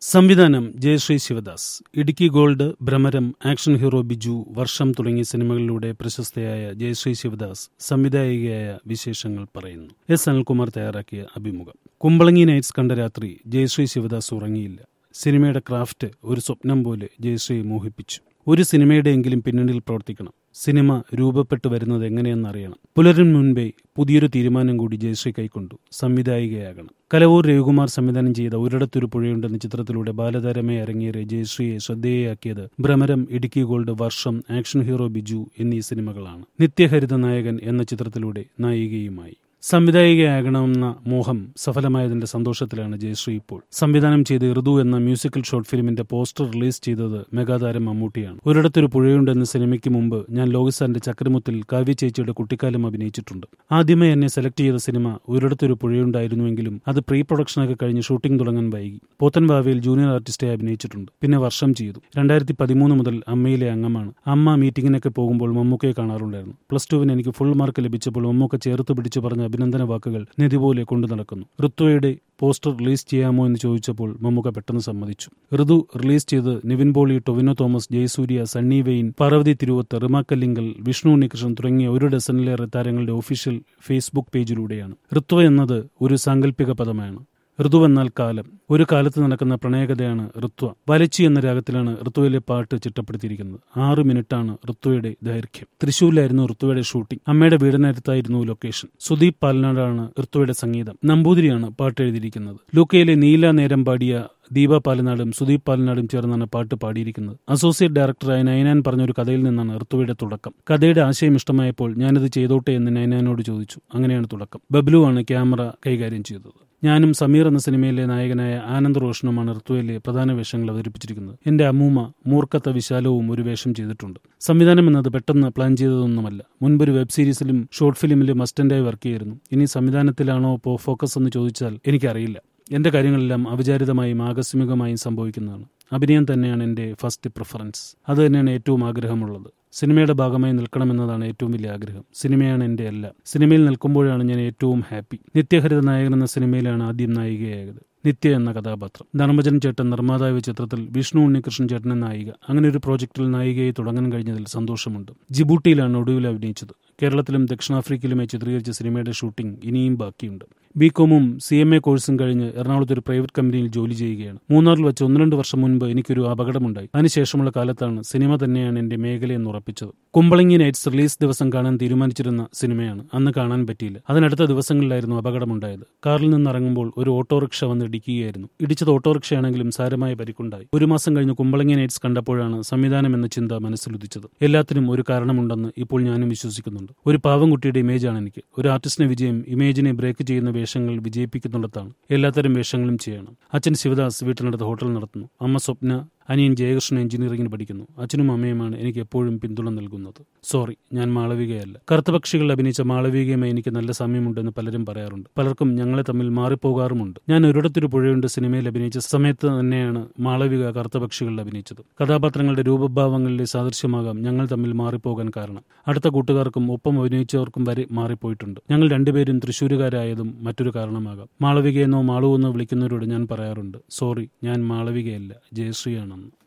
സംവിധാനം Jayasree Sivadas Idukki gold Bhramaram action hero Biju Varsham തുടങ്ങിയ സിനിമകളിലൂടെ പ്രശസ്തയായ ജയശ്രീ ശിവദാസ് സംവിധായികയായ വിശേഷങ്ങൾ പറയുന്നു എസ് അനിൽകുമാർ തയ്യാറാക്കിയ അഭിമുഖം കുമ്പളങ്ങി നൈറ്റ്സ് കണ്ട രാത്രി ജയശ്രീ ശിവദാസ് ഉറങ്ങിയില്ല സിനിമയുടെ ക്രാഫ്റ്റ് ഒരു സ്വപ്നം പോലെ ജയശ്രീ മോഹിപ്പിച്ചു ഒരു സിനിമയുടെയെങ്കിലും പിന്നണിയിൽ പ്രവർത്തിക്കണം സിനിമ രൂപപ്പെട്ടു വരുന്നത് എങ്ങനെയെന്നറിയണം പുലരും മുൻപേ പുതിയൊരു തീരുമാനം കൂടി ജയശ്രീ കൈക്കൊണ്ടു സംവിധായികയാകണം കലവൂർ രവികുമാർ സംവിധാനം ചെയ്ത ഒരിടത്തൊരു പുഴയുണ്ടെന്ന ചിത്രത്തിലൂടെ ബാലതാരമായി അരങ്ങേറിയ ജയശ്രീയെ ശ്രദ്ധേയയാക്കിയത് Bhramaram Idukki gold Varsham action hero Biju എന്നീ സിനിമകളാണ് നിത്യഹരിത നായകൻ എന്ന ചിത്രത്തിലൂടെ നായികയുമായി സംവിധായികയാകണമെന്ന മോഹം സഫലമായതിന്റെ സന്തോഷത്തിലാണ് ജയശ്രീ ഇപ്പോൾ സംവിധാനം ചെയ്ത് ഋതു എന്ന മ്യൂസിക്കൽ ഷോർട്ട് ഫിലിമിന്റെ പോസ്റ്റർ റിലീസ് ചെയ്തത് മെഗാതാരം മമ്മൂട്ടിയാണ് ഒരിടത്തൊരു പുഴയുണ്ട് എന്ന സിനിമയ്ക്ക് മുമ്പ് ഞാൻ ലോകിസാന്റെ ചക്രമുത്തിൽ കാവ്യ ചേച്ചിയുടെ കുട്ടിക്കാലം അഭിനയിച്ചിട്ടുണ്ട് ആദ്യമേ എന്നെ സെലക്ട് ചെയ്ത സിനിമ ഒരിടത്തൊരു പുഴയുണ്ടായിരുന്നുവെങ്കിലും അത് പ്രീ പ്രൊഡക്ഷനൊക്കെ കഴിഞ്ഞ് ഷൂട്ടിംഗ് തുടങ്ങാൻ വൈകി പോത്തൻവാവയിൽ ജൂനിയർ ആർട്ടിസ്റ്റായി അഭിനയിച്ചിട്ടുണ്ട് പിന്നെ വർഷം ചെയ്തു രണ്ടായിരത്തി പതിമൂന്ന് മുതൽ അമ്മയിലെ അംഗമാണ് അമ്മ മീറ്റിംഗിനൊക്കെ പോകുമ്പോൾ മമ്മൂക്കയെ കാണാറുണ്ടായിരുന്നു പ്ലസ് ടുവിന് എനിക്ക് ഫുൾ മാർക്ക് ലഭിച്ചപ്പോൾ മമ്മൂക്ക ചേർത്ത് പിടിച്ച് പറഞ്ഞ അഭിനന്ദന വാക്കുകൾ നിധി പോലെ കൊണ്ടു നടക്കുന്നു ഋത്വയുടെ പോസ്റ്റർ റിലീസ് ചെയ്യാമോ എന്ന് ചോദിച്ചപ്പോൾ മമ്മൂക്ക പെട്ടെന്ന് സമ്മതിച്ചു ഋതു റിലീസ് ചെയ്ത് നിവിൻ പോളി ടൊവിനോ തോമസ് ജയസൂര്യ സണ്ണി വെയിൻ പാർവതി തിരുവത്ത് റിമാക്കല്ലിങ്കൽ വിഷ്ണു ഉണ്ണികൃഷ്ണൻ തുടങ്ങിയ ഒരു ഡസനിലേറെ താരങ്ങളുടെ ഒഫീഷ്യൽ ഫേസ്ബുക്ക് പേജിലൂടെയാണ് ഋത്വ എന്നത് ഒരു സാങ്കല്പിക പദമാണ് ഋതുവെന്നാൽ കാലം ഒരു കാലത്ത് നടക്കുന്ന പ്രണയകഥയാണ് ഋത്വ വലച്ചി എന്ന രാഗത്തിലാണ് ഋത്വയിലെ പാട്ട് ചിട്ടപ്പെടുത്തിയിരിക്കുന്നത് ആറ് മിനിറ്റാണ് ഋത്വയുടെ ദൈർഘ്യം തൃശൂരിലായിരുന്നു ഋത്വയുടെ ഷൂട്ടിംഗ് അമ്മയുടെ വീടിനടുത്തായിരുന്നു ലൊക്കേഷൻ സുദീപ് പാലനാടാണ് ഋത്വയുടെ സംഗീതം നമ്പൂതിരിയാണ് പാട്ട് എഴുതിയിരിക്കുന്നത് ലൂക്കയിലെ നീല നേരം പാടിയ ദീപ പാലനാടും സുദീപ് പാലനാടും ചേർന്നാണ് പാട്ട് പാടിയിരിക്കുന്നത് അസോസിയേറ്റ് ഡയറക്ടറായ നയനാൻ പറഞ്ഞ ഒരു കഥയിൽ നിന്നാണ് ഋത്തുവയുടെ തുടക്കം കഥയുടെ ആശയം ഇഷ്ടമായപ്പോൾ ഞാനിത് ചെയ്തോട്ടെ എന്ന് നയനാനോട് ചോദിച്ചു അങ്ങനെയാണ് തുടക്കം ബബ്ലു ആണ് ക്യാമറ കൈകാര്യം ചെയ്തത് ഞാനും സമീർ എന്ന സിനിമയിലെ നായകനായ ആനന്ദ് റോഷനുമാണ് ഋത്തുവിലെ പ്രധാന വേഷങ്ങൾ അവതരിപ്പിച്ചിരിക്കുന്നത് എന്റെ അമ്മൂമ്മ മൂർക്കത്ത വിശാലവും ഒരു വേഷം ചെയ്തിട്ടുണ്ട് സംവിധാനം എന്നത് പെട്ടെന്ന് പ്ലാൻ ചെയ്തതൊന്നുമല്ല മുൻപൊരു വെബ് സീരീസിലും ഷോർട്ട് ഫിലിമിലും അസിസ്റ്റന്റായി വർക്ക് ചെയ്തിരുന്നു ഇനി സംവിധാനത്തിലാണോ പോ ഫോക്കസ് എന്ന് ചോദിച്ചാൽ എനിക്കറിയില്ല എന്റെ കാര്യങ്ങളെല്ലാം അവിചാരിതമായും ആകസ്മികമായും സംഭവിക്കുന്നതാണ് അഭിനയം തന്നെയാണ് എന്റെ ഫസ്റ്റ് പ്രിഫറൻസ് അത് തന്നെയാണ് ഏറ്റവും ആഗ്രഹമുള്ളത് സിനിമയുടെ ഭാഗമായി നിൽക്കണമെന്നതാണ് ഏറ്റവും വലിയ ആഗ്രഹം സിനിമയാണ് എൻ്റെ എല്ലാം സിനിമയിൽ നിൽക്കുമ്പോഴാണ് ഞാൻ ഏറ്റവും ഹാപ്പി നിത്യഹരിത നായകൻ എന്ന സിനിമയിലാണ് ആദ്യം നായികയായത് നിത്യ എന്ന കഥാപാത്രം ധർമ്മജൻ ചേട്ടൻ നിർമ്മാതാവ് ചിത്രത്തിൽ വിഷ്ണു ഉണ്ണികൃഷ്ണൻ ചേട്ടൻ എന്ന നായിക അങ്ങനെ ഒരു പ്രോജക്റ്റിൽ നായികയെ തുടങ്ങാൻ കഴിഞ്ഞതിൽ സന്തോഷമുണ്ട് ജിബൂട്ടിയിലാണ് ഒടുവിൽ അഭിനയിച്ചത് കേരളത്തിലും ദക്ഷിണാഫ്രിക്കയിലുമായി ചിത്രീകരിച്ച സിനിമയുടെ ഷൂട്ടിംഗ് ഇനിയും ബാക്കിയുണ്ട് ബികോമും സി എം എ കോഴ്സും കഴിഞ്ഞ് എറണാകുളത്ത് ഒരു പ്രൈവറ്റ് കമ്പനിയിൽ ജോലി ചെയ്യുകയാണ് മൂന്നാറിൽ വെച്ച് ഒന്ന് രണ്ട് വർഷം മുൻപ് എനിക്കൊരു അപകടമുണ്ടായി അതിനുശേഷമുള്ള കാലത്താണ് സിനിമ തന്നെയാണ് എന്റെ മേഖലയെന്ന് ഉറപ്പിച്ചത് കുമ്പളങ്ങി നൈറ്റ്സ് റിലീസ് ദിവസം കാണാൻ തീരുമാനിച്ചിരുന്ന സിനിമയാണ് അന്ന് കാണാൻ പറ്റിയില്ല അതിനടുത്ത ദിവസങ്ങളിലായിരുന്നു അപകടമുണ്ടായത് കാറിൽ നിന്ന് ഇറങ്ങുമ്പോൾ ഒരു ഓട്ടോറിക്ഷ വന്ന് ഇടിക്കുകയായിരുന്നു ഇടിച്ചത് ഓട്ടോറിക്ഷയാണെങ്കിലും സാരമായ പരിക്കുണ്ടായി ഒരു മാസം കഴിഞ്ഞ് കുമ്പളങ്ങി നൈറ്റ്സ് കണ്ടപ്പോഴാണ് സംവിധാനം എന്ന ചിന്ത മനസ്സിലുദിച്ചത് എല്ലാത്തിനും ഒരു കാരണമുണ്ടെന്ന് ഇപ്പോൾ ഞാനും വിശ്വസിക്കുന്നുണ്ട് ഒരു പാവം കുട്ടിയുടെ ഇമേജാണ് എനിക്ക് ഒരു ആർട്ടിസ്റ്റിന്റെ വിജയം ഇമേജിനെ ബ്രേക്ക് ചെയ്യുന്ന വേഷങ്ങൾ വിജയിപ്പിക്കുന്നിടത്താണ് എല്ലാത്തരം വേഷങ്ങളും ചെയ്യണം അച്ഛൻ ശിവദാസ് വീട്ടിനടുത്ത് ഹോട്ടൽ നടത്തുന്നു അമ്മ സ്വപ്ന അനിയൻ ജയകൃഷ്ണൻ എഞ്ചിനീയറിംഗിന് പഠിക്കുന്നു അച്ഛനും അമ്മയുമാണ് എനിക്ക് എപ്പോഴും പിന്തുണ നൽകുന്നത് സോറി ഞാൻ മാളവികയല്ല കറുത്തപക്ഷികൾ അഭിനയിച്ച മാളവികയുമായി എനിക്ക് നല്ല സമയമുണ്ടെന്ന് പലരും പറയാറുണ്ട് പലർക്കും ഞങ്ങളെ തമ്മിൽ മാറിപ്പോകാറുമുണ്ട് ഞാൻ ഒരിടത്തൊരു പുഴയുണ്ട് സിനിമയിൽ അഭിനയിച്ച സമയത്ത് തന്നെയാണ് മാളവിക കറുത്തപക്ഷികളിൽ അഭിനയിച്ചത് കഥാപാത്രങ്ങളുടെ രൂപഭാവങ്ങളിലെ സാദൃശ്യമാകാം ഞങ്ങൾ തമ്മിൽ മാറിപ്പോകാൻ കാരണം അടുത്ത കൂട്ടുകാർക്കും ഒപ്പം അഭിനയിച്ചവർക്കും വരെ മാറിപ്പോയിട്ടുണ്ട് ഞങ്ങൾ രണ്ടുപേരും തൃശ്ശൂരുകാരായതും മറ്റൊരു കാരണമാകാം മാളവികയെന്നോ മാളു എന്നോ വിളിക്കുന്നവരോട് ഞാൻ പറയാറുണ്ട് സോറി ഞാൻ മാളവികയല്ല ജയശ്രീയാണ്